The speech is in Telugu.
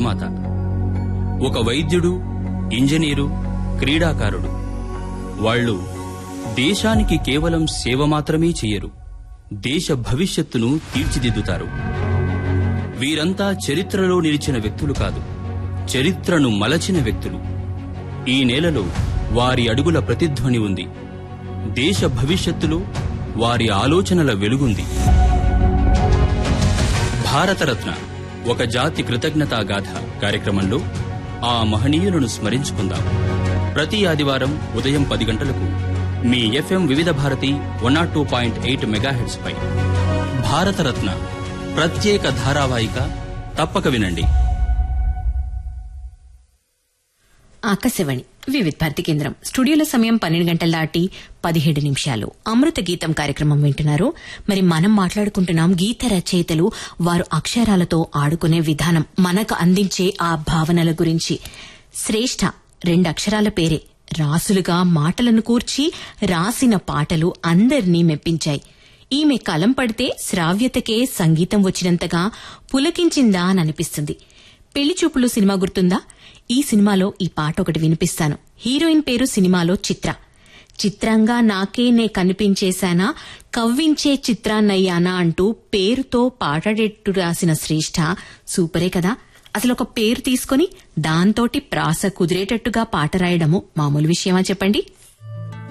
నిర్మాత ఒక వైద్యుడు ఇంజనీరు క్రీడాకారుడు వాళ్ళు దేశానికి కేవలం సేవ మాత్రమే చెయ్యరు దేశ భవిష్యత్తును తీర్చిదిద్దుతారు వీరంతా చరిత్రలో నిలిచిన వ్యక్తులు కాదు చరిత్రను మలచిన వ్యక్తులు ఈ నేలలో వారి అడుగుల ప్రతిధ్వని ఉంది దేశ భవిష్యత్తులో వారి ఆలోచనల వెలుగుంది భారతరత్న ఒక జాతి కృతజ్ఞతా గాథ కార్యక్రమంలో ఆ మహనీయులను స్మరించుకుందాం ప్రతి ఆదివారం ఉదయం పది గంటలకు మీ ఎఫ్ఎం వివిధ Bharati one not two point eight megahertz పై భారతరత్న ప్రత్యేక ధారావాహిక తప్పక వినండి ఆకాశవాణి వివిధ భారతి కేంద్రం స్టూడియోలో సమయం పన్నెండు గంటల దాటి పదిహేడు నిమిషాలు అమృత గీతం కార్యక్రమం వింటున్నారు మరి మనం మాట్లాడుకుంటున్నాం గీత రచయితలు వారు అక్షరాలతో ఆడుకునే విధానం మనకు అందించే ఆ భావనల గురించి శ్రేష్ఠ రెండు అక్షరాల పేరే రాసులుగా మాటలను కూర్చి రాసిన పాటలు అందర్నీ మెప్పించాయి ఈమె కలం పడితే శ్రావ్యతకే సంగీతం వచ్చినంతగా పులకించిందా అని అనిపిస్తుంది పెళ్లి చూపులు సినిమా గుర్తుందా ఈ సినిమాలో ఈ పాట ఒకటి వినిపిస్తాను హీరోయిన్ పేరు సినిమాలో చిత్ర చిత్రంగా నాకే నే కనిపించేశానా కవ్వించే చిత్రాన్నయ్యానా అంటూ పేరుతో పాడేట్టు రాసిన శ్రేష్ఠ సూపరే కదా అసలు ఒక పేరు తీసుకొని దాంతోటి ప్రాస కుదిరేటట్టుగా పాట రాయడము మామూలు విషయమా చెప్పండి